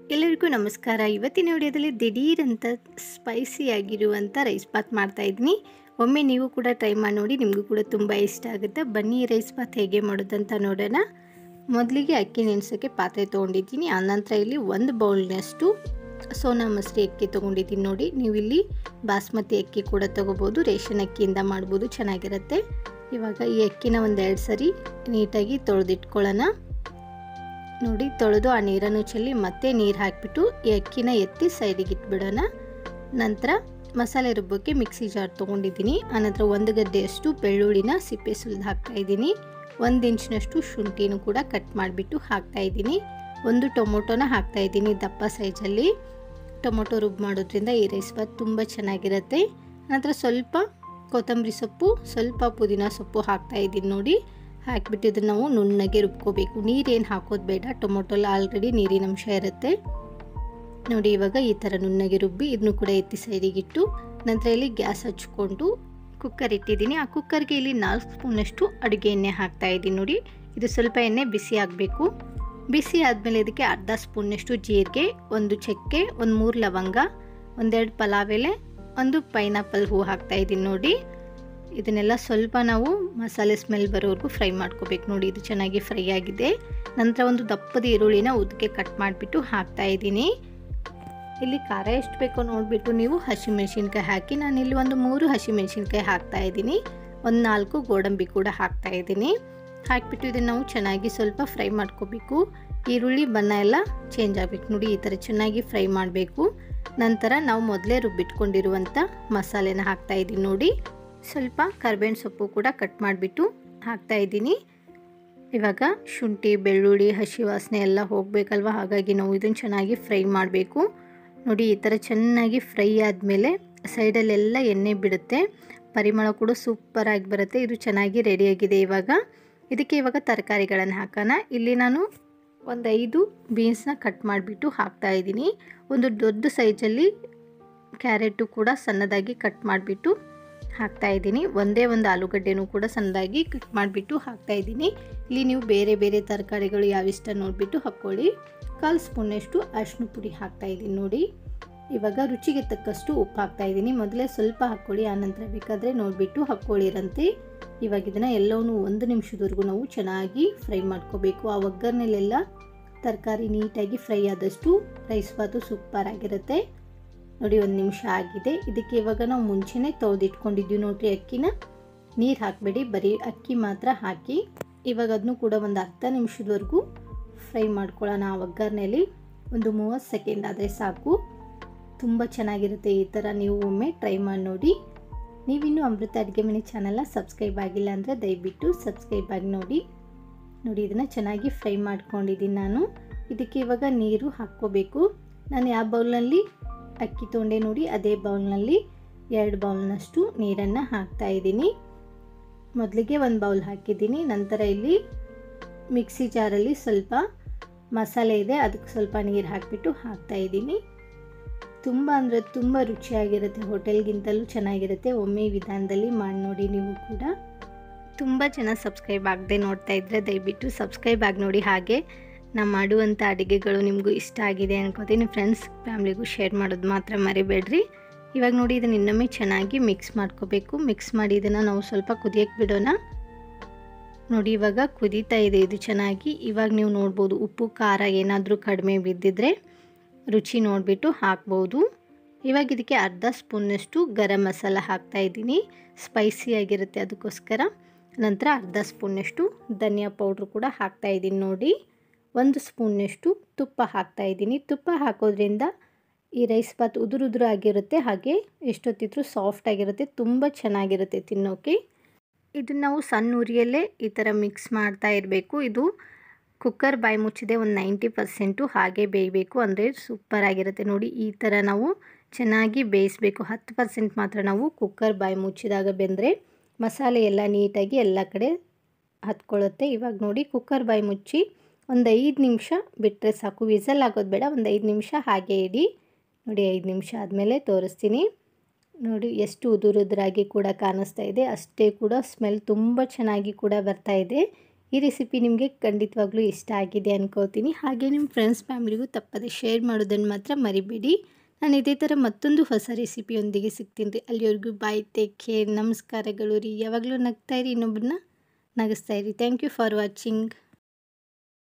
ಎಲ್ಲರಿಗೂ ನಮಸ್ಕಾರ ಇವತ್ತಿನ ವಿಡಿಯೋದಲ್ಲಿ ದಿಢೀರ್ ಅಂತ ಸ್ಪೈಸಿ ಆಗಿರುವಂಥ ರೈಸ್ ಬಾತ್ ಮಾಡ್ತಾ ಇದ್ದೀನಿ ಒಮ್ಮೆ ನೀವು ಕೂಡ ಟ್ರೈ ಮಾಡಿ ನೋಡಿ ನಿಮಗೂ ಕೂಡ ತುಂಬ ಇಷ್ಟ ಆಗುತ್ತೆ ಬನ್ನಿ ಈ ರೈಸ್ ಬಾತ್ ಹೇಗೆ ಮಾಡೋದಂತ ನೋಡೋಣ ಮೊದಲಿಗೆ ಅಕ್ಕಿ ನೆನೆಸೋಕ್ಕೆ ಪಾತ್ರೆ ತೊಗೊಂಡಿದ್ದೀನಿ ಆನಂತರ ಇಲ್ಲಿ ಒಂದು ಬೌಲ್ನಷ್ಟು ಸೋನಾ ಮಸರಿ ಅಕ್ಕಿ ತೊಗೊಂಡಿದ್ದೀನಿ ನೋಡಿ ನೀವು ಇಲ್ಲಿ ಬಾಸ್ಮತಿ ಅಕ್ಕಿ ಕೂಡ ತೊಗೋಬೋದು ರೇಷನ್ ಅಕ್ಕಿಯಿಂದ ಮಾಡ್ಬೋದು ಚೆನ್ನಾಗಿರುತ್ತೆ ಇವಾಗ ಈ ಅಕ್ಕಿನ ಒಂದೆರಡು ಸರಿ ನೀಟಾಗಿ ತೊಳೆದಿಟ್ಕೊಳ್ಳೋಣ ನೋಡಿ ತೊಳೆದು ಆ ನೀರನ್ನು ಚೆಲ್ಲಿ ಮತ್ತೆ ನೀರು ಹಾಕಿಬಿಟ್ಟು ಈ ಅಕ್ಕಿನ ಎತ್ತಿ ಸೈಡಿಗೆ ಇಟ್ಬಿಡೋಣ ನಂತರ ಮಸಾಲೆ ರುಬ್ಬಕ್ಕೆ ಮಿಕ್ಸಿ ಜಾರ್ ತೊಗೊಂಡಿದ್ದೀನಿ ಆನಂತರ ಒಂದು ಗಡ್ಡೆಯಷ್ಟು ಬೆಳ್ಳುಳ್ಳಿನ ಸಿಪ್ಪೆ ಸುಲಿದು ಹಾಕ್ತಾ ಇದ್ದೀನಿ ಒಂದು ಇಂಚಿನಷ್ಟು ಶುಂಠಿನೂ ಕೂಡ ಕಟ್ ಮಾಡಿಬಿಟ್ಟು ಹಾಕ್ತಾ ಇದ್ದೀನಿ ಒಂದು ಟೊಮೊಟೊನ ಹಾಕ್ತಾ ಇದ್ದೀನಿ ದಪ್ಪ ಸೈಜಲ್ಲಿ ಟೊಮೊಟೊ ರುಬ್ ಮಾಡೋದ್ರಿಂದ ಈ ರೈಸ್ ಬಾತ್ ತುಂಬ ಚೆನ್ನಾಗಿರುತ್ತೆ ನಂತರ ಸ್ವಲ್ಪ ಕೊತ್ತಂಬರಿ ಸೊಪ್ಪು ಸ್ವಲ್ಪ ಪುದೀನ ಸೊಪ್ಪು ಹಾಕ್ತಾ ಇದ್ದೀನಿ ನೋಡಿ ಹಾಕಿಬಿಟ್ಟು ಇದನ್ನು ನಾವು ನುಣ್ಣಗೆ ರುಬ್ಕೋಬೇಕು ನೀರೇನು ಹಾಕೋದು ಬೇಡ ಟೊಮೊಟೊಲ್ಲ ಆಲ್ರೆಡಿ ನೀರಿನ ಅಂಶ ಇರುತ್ತೆ ನೋಡಿ ಇವಾಗ ಈ ಥರ ನುಣ್ಣಗೆ ರುಬ್ಬಿ ಇದನ್ನು ಕೂಡ ಎತ್ತಿ ಸೈಡಿಗಿಟ್ಟು ನಂತರ ಇಲ್ಲಿ ಗ್ಯಾಸ್ ಹಚ್ಕೊಂಡು ಕುಕ್ಕರ್ ಇಟ್ಟಿದ್ದೀನಿ ಆ ಕುಕ್ಕರ್ಗೆ ಇಲ್ಲಿ ನಾಲ್ಕು ಸ್ಪೂನಷ್ಟು ಅಡುಗೆ ಎಣ್ಣೆ ಹಾಕ್ತಾ ಇದ್ದೀನಿ ನೋಡಿ ಇದು ಸ್ವಲ್ಪ ಎಣ್ಣೆ ಬಿಸಿ ಆಗಬೇಕು ಬಿಸಿ ಆದಮೇಲೆ ಇದಕ್ಕೆ ಅರ್ಧ ಸ್ಪೂನಷ್ಟು ಜೀರಿಗೆ ಒಂದು ಚಕ್ಕೆ ಒಂದು ಮೂರು ಲವಂಗ ಒಂದೆರಡು ಪಲಾವ್ ಎಲೆ ಒಂದು ಪೈನಾಪಲ್ ಹೂ ಹಾಕ್ತಾ ಇದ್ದೀನಿ ನೋಡಿ ಇದನ್ನೆಲ್ಲ ಸ್ವಲ್ಪ ನಾವು ಮಸಾಲೆ ಸ್ಮೆಲ್ ಬರೋವರೆಗೂ ಫ್ರೈ ಮಾಡ್ಕೋಬೇಕು ನೋಡಿ ಇದು ಚೆನ್ನಾಗಿ ಫ್ರೈ ಆಗಿದೆ ನಂತರ ಒಂದು ದಪ್ಪದ ಈರುಳ್ಳಿನ ಉದ್ದಕ್ಕೆ ಕಟ್ ಮಾಡಿಬಿಟ್ಟು ಹಾಕ್ತಾ ಇದ್ದೀನಿ ಇಲ್ಲಿ ಖಾರ ಎಷ್ಟು ಬೇಕೋ ನೋಡಿಬಿಟ್ಟು ನೀವು ಹಸಿಮೆಣ್ಸಿನ್ಕಾಯಿ ಹಾಕಿ ನಾನು ಇಲ್ಲಿ ಒಂದು ಮೂರು ಹಸಿಮೆಣ್ಸಿನ್ಕಾಯಿ ಹಾಕ್ತಾ ಇದ್ದೀನಿ ಒಂದು ನಾಲ್ಕು ಗೋಡಂಬಿ ಕೂಡ ಹಾಕ್ತಾ ಇದ್ದೀನಿ ಹಾಕಿಬಿಟ್ಟು ಇದನ್ನು ನಾವು ಚೆನ್ನಾಗಿ ಸ್ವಲ್ಪ ಫ್ರೈ ಮಾಡ್ಕೋಬೇಕು ಈರುಳ್ಳಿ ಬಣ್ಣ ಎಲ್ಲ ಚೇಂಜ್ ಆಗಬೇಕು ನೋಡಿ ಈ ಥರ ಚೆನ್ನಾಗಿ ಫ್ರೈ ಮಾಡಬೇಕು ನಂತರ ನಾವು ಮೊದಲೇ ರುಬ್ಬಿಟ್ಕೊಂಡಿರುವಂಥ ಮಸಾಲೆನ ಹಾಕ್ತಾ ಇದ್ದೀನಿ ನೋಡಿ ಸ್ವಲ್ಪ ಕರ್ಬೇವಿನ ಸೊಪ್ಪು ಕೂಡ ಕಟ್ ಮಾಡಿಬಿಟ್ಟು ಹಾಕ್ತಾ ಇದ್ದೀನಿ ಇವಾಗ ಶುಂಠಿ ಬೆಳ್ಳುಳ್ಳಿ ಹಸಿ ವಾಸನೆ ಎಲ್ಲ ಹೋಗಬೇಕಲ್ವ ಹಾಗಾಗಿ ನಾವು ಇದನ್ನು ಚೆನ್ನಾಗಿ ಫ್ರೈ ಮಾಡಬೇಕು ನೋಡಿ ಈ ಥರ ಚೆನ್ನಾಗಿ ಫ್ರೈ ಆದಮೇಲೆ ಸೈಡಲ್ಲೆಲ್ಲ ಎಣ್ಣೆ ಬಿಡುತ್ತೆ ಪರಿಮಳ ಕೂಡ ಸೂಪರಾಗಿ ಬರುತ್ತೆ ಇದು ಚೆನ್ನಾಗಿ ರೆಡಿಯಾಗಿದೆ ಇವಾಗ ಇದಕ್ಕೆ ಇವಾಗ ತರಕಾರಿಗಳನ್ನು ಹಾಕೋಣ ಇಲ್ಲಿ ನಾನು ಒಂದು ಐದು ಬೀನ್ಸ್ನ ಕಟ್ ಮಾಡಿಬಿಟ್ಟು ಹಾಕ್ತಾ ಇದ್ದೀನಿ ಒಂದು ದೊಡ್ಡ ಸೈಜಲ್ಲಿ ಕ್ಯಾರೆಟು ಕೂಡ ಸಣ್ಣದಾಗಿ ಕಟ್ ಮಾಡಿಬಿಟ್ಟು ಹಾಕ್ತಾ ಇದ್ದೀನಿ ಒಂದೇ ಒಂದು ಆಲೂಗಡ್ಡೆನೂ ಕೂಡ ಸಣ್ಣದಾಗಿ ಕಟ್ ಮಾಡಿಬಿಟ್ಟು ಹಾಕ್ತಾ ಇದ್ದೀನಿ ಇಲ್ಲಿ ನೀವು ಬೇರೆ ಬೇರೆ ತರಕಾರಿಗಳು ಯಾವಿಷ್ಟ ನೋಡಿಬಿಟ್ಟು ಹಾಕ್ಕೊಳ್ಳಿ ಕಾಲು ಸ್ಪೂನಷ್ಟು ಅರಿಶಿನ ಪುಡಿ ಹಾಕ್ತಾ ಇದ್ದೀನಿ ನೋಡಿ ಇವಾಗ ರುಚಿಗೆ ತಕ್ಕಷ್ಟು ಉಪ್ಪು ಹಾಕ್ತಾ ಇದ್ದೀನಿ ಮೊದಲೇ ಸ್ವಲ್ಪ ಹಾಕ್ಕೊಳ್ಳಿ ಆನಂತರ ಬೇಕಾದರೆ ನೋಡಿಬಿಟ್ಟು ಹಾಕ್ಕೊಳ್ಳಿರಂತೆ ಇವಾಗ ಇದನ್ನು ಎಲ್ಲವನ್ನೂ ಒಂದು ನಿಮಿಷದವರೆಗೂ ನಾವು ಚೆನ್ನಾಗಿ ಫ್ರೈ ಮಾಡ್ಕೋಬೇಕು ಆ ಒಗ್ಗರಣೆಲೆಲ್ಲ ತರಕಾರಿ ನೀಟಾಗಿ ಫ್ರೈ ಆದಷ್ಟು ರೈಸ್ ಬಾತು ಸೂಪರ್ ಆಗಿರುತ್ತೆ ನೋಡಿ ಒಂದು ನಿಮಿಷ ಆಗಿದೆ ಇದಕ್ಕೆ ಇವಾಗ ನಾವು ಮುಂಚೆನೇ ತೊಳೆದಿಟ್ಕೊಂಡಿದ್ವಿ ನೋಡ್ರಿ ಅಕ್ಕಿನ ನೀರು ಹಾಕಬೇಡಿ ಬರೀ ಅಕ್ಕಿ ಮಾತ್ರ ಹಾಕಿ ಇವಾಗ ಅದನ್ನು ಕೂಡ ಒಂದು ಅರ್ಧ ನಿಮಿಷದವರೆಗೂ ಫ್ರೈ ಮಾಡ್ಕೊಳ್ಳೋಣ ಆ ಒಗ್ಗರಣೆಯಲ್ಲಿ ಒಂದು ಮೂವತ್ತು ಸೆಕೆಂಡ್ ಆದರೆ ಸಾಕು ತುಂಬ ಚೆನ್ನಾಗಿರುತ್ತೆ ಈ ಥರ ನೀವು ಒಮ್ಮೆ ಟ್ರೈ ಮಾಡಿ ನೋಡಿ ನೀವಿನ್ನೂ ಅಮೃತ ಅಡುಗೆ ಮನೆ ಚಾನಲ್ನ ಸಬ್ಸ್ಕ್ರೈಬ್ ಆಗಿಲ್ಲ ಅಂದರೆ ದಯವಿಟ್ಟು ಸಬ್ಸ್ಕ್ರೈಬ್ ಆಗಿ ನೋಡಿ ನೋಡಿ ಇದನ್ನು ಚೆನ್ನಾಗಿ ಫ್ರೈ ಮಾಡ್ಕೊಂಡಿದ್ದೀನಿ ನಾನು ಇದಕ್ಕೆ ಇವಾಗ ನೀರು ಹಾಕ್ಕೋಬೇಕು ನಾನು ಯಾವ ಬೌಲ್ನಲ್ಲಿ ಅಕ್ಕಿ ತೊಗೊಂಡೆ ನೋಡಿ ಅದೇ ಬೌಲ್ನಲ್ಲಿ ಎರಡು ಬೌಲ್ನಷ್ಟು ನೀರನ್ನು ಹಾಕ್ತಾ ಇದ್ದೀನಿ ಮೊದಲಿಗೆ ಒಂದು ಬೌಲ್ ಹಾಕಿದ್ದೀನಿ ನಂತರ ಇಲ್ಲಿ ಮಿಕ್ಸಿ ಜಾರಲ್ಲಿ ಸ್ವಲ್ಪ ಮಸಾಲೆ ಇದೆ ಅದಕ್ಕೆ ಸ್ವಲ್ಪ ನೀರು ಹಾಕಿಬಿಟ್ಟು ಹಾಕ್ತಾ ಇದ್ದೀನಿ ತುಂಬ ಅಂದರೆ ತುಂಬ ರುಚಿಯಾಗಿರುತ್ತೆ ಹೋಟೆಲ್ಗಿಂತಲೂ ಚೆನ್ನಾಗಿರುತ್ತೆ ಒಮ್ಮೆ ವಿಧಾನದಲ್ಲಿ ಮಾಡಿ ನೋಡಿ ನೀವು ಕೂಡ ತುಂಬ ಜನ ಸಬ್ಸ್ಕ್ರೈಬ್ ಆಗದೆ ನೋಡ್ತಾ ಇದ್ದರೆ ದಯವಿಟ್ಟು ಸಬ್ಸ್ಕ್ರೈಬ್ ಆಗಿ ನೋಡಿ ಹಾಗೆ ನಾ ಮಾಡುವಂಥ ಅಡುಗೆಗಳು ನಿಮಗೂ ಇಷ್ಟ ಆಗಿದೆ ಅನ್ಕೋತೀನಿ ಫ್ರೆಂಡ್ಸ್ ಫ್ಯಾಮ್ಲಿಗೂ ಶೇರ್ ಮಾಡೋದು ಮಾತ್ರ ಮರಿಬೇಡ್ರಿ ಇವಾಗ ನೋಡಿ ಇದನ್ನು ಇನ್ನೊಮ್ಮೆ ಚೆನ್ನಾಗಿ ಮಿಕ್ಸ್ ಮಾಡ್ಕೋಬೇಕು ಮಿಕ್ಸ್ ಮಾಡಿ ಇದನ್ನು ನಾವು ಸ್ವಲ್ಪ ಕುದಿಯಕ್ಕೆ ಬಿಡೋಣ ನೋಡಿ ಇವಾಗ ಕುದೀತಾ ಇದೆ ಇದು ಚೆನ್ನಾಗಿ ಇವಾಗ ನೀವು ನೋಡ್ಬೋದು ಉಪ್ಪು ಖಾರ ಏನಾದರೂ ಕಡಿಮೆ ಬಿದ್ದಿದ್ರೆ ರುಚಿ ನೋಡಿಬಿಟ್ಟು ಹಾಕ್ಬೋದು ಇವಾಗ ಇದಕ್ಕೆ ಅರ್ಧ ಸ್ಪೂನ್ನಷ್ಟು ಗರಂ ಮಸಾಲ ಹಾಕ್ತಾ ಇದ್ದೀನಿ ಸ್ಪೈಸಿಯಾಗಿರುತ್ತೆ ಅದಕ್ಕೋಸ್ಕರ ನಂತರ ಅರ್ಧ ಸ್ಪೂನ್ನಷ್ಟು ಧನಿಯಾ ಪೌಡ್ರು ಕೂಡ ಹಾಕ್ತಾ ಇದ್ದೀನಿ ನೋಡಿ ಒಂದು ಸ್ಪೂನ್ನಷ್ಟು ತುಪ್ಪ ಹಾಕ್ತಾ ಇದ್ದೀನಿ ತುಪ್ಪ ಹಾಕೋದ್ರಿಂದ ಈ ರೈಸ್ ಬಾತ್ ಉದುರು ಉದುರು ಆಗಿರುತ್ತೆ ಹಾಗೆ ಎಷ್ಟೊತ್ತಿದ್ರೂ ಸಾಫ್ಟ್ ಆಗಿರುತ್ತೆ ತುಂಬ ಚೆನ್ನಾಗಿರುತ್ತೆ ತಿನ್ನೋಕೆ ಇದನ್ನು ನಾವು ಸಣ್ಣ ಉರಿಯಲ್ಲೇ ಈ ಥರ ಮಿಕ್ಸ್ ಮಾಡ್ತಾ ಇರಬೇಕು ಇದು ಕುಕ್ಕರ್ ಬಾಯಿ ಮುಚ್ಚಿದೆ ಒಂದು ನೈಂಟಿ ಪರ್ಸೆಂಟು ಹಾಗೆ ಬೇಯಬೇಕು ಅಂದರೆ ಸೂಪರ್ ಆಗಿರುತ್ತೆ ನೋಡಿ ಈ ಥರ ನಾವು ಚೆನ್ನಾಗಿ ಬೇಯಿಸಬೇಕು ಹತ್ತು ಪರ್ಸೆಂಟ್ ಮಾತ್ರ ನಾವು ಕುಕ್ಕರ್ ಬಾಯಿ ಮುಚ್ಚಿದಾಗ ಬೆಂದರೆ ಮಸಾಲೆ ಎಲ್ಲ ನೀಟಾಗಿ ಎಲ್ಲ ಕಡೆ ಹತ್ಕೊಳ್ಳುತ್ತೆ ಇವಾಗ ನೋಡಿ ಕುಕ್ಕರ್ ಬಾಯಿ ಮುಚ್ಚಿ ಒಂದು ಐದು ನಿಮಿಷ ಬಿಟ್ಟರೆ ಸಾಕು ವಿಸಲ್ ಆಗೋದು ಬೇಡ ಒಂದು ಐದು ನಿಮಿಷ ಹಾಗೆ ಇಡಿ ನೋಡಿ ಐದು ನಿಮಿಷ ಆದಮೇಲೆ ತೋರಿಸ್ತೀನಿ ನೋಡಿ ಎಷ್ಟು ಉದುರುದ್ರಾಗಿ ಕೂಡ ಕಾಣಿಸ್ತಾ ಇದೆ ಅಷ್ಟೇ ಕೂಡ ಸ್ಮೆಲ್ ತುಂಬ ಚೆನ್ನಾಗಿ ಕೂಡ ಬರ್ತಾ ಇದೆ ಈ ರೆಸಿಪಿ ನಿಮಗೆ ಖಂಡಿತವಾಗ್ಲೂ ಇಷ್ಟ ಆಗಿದೆ ಅನ್ಕೋತೀನಿ ಹಾಗೆ ನಿಮ್ಮ ಫ್ರೆಂಡ್ಸ್ ಫ್ಯಾಮಿಲಿಗೂ ತಪ್ಪದೆ ಶೇರ್ ಮಾಡೋದನ್ನು ಮಾತ್ರ ಮರಿಬೇಡಿ ನಾನು ಇದೇ ಥರ ಮತ್ತೊಂದು ಹೊಸ ರೆಸಿಪಿಯೊಂದಿಗೆ ಸಿಗ್ತೀನಿ ರೀ ಅಲ್ಲಿವರೆಗೂ ಬಾಯ್ ಟೇಕ್ ಕೇರ್ ನಮಸ್ಕಾರಗಳು ರೀ ಯಾವಾಗಲೂ ನಗ್ತಾ ಇರಿ ಇನ್ನೊಬ್ಬರನ್ನ ನಗಿಸ್ತಾ ಇರಿ ಥ್ಯಾಂಕ್ ಯು ಫಾರ್ ವಾಚಿಂಗ್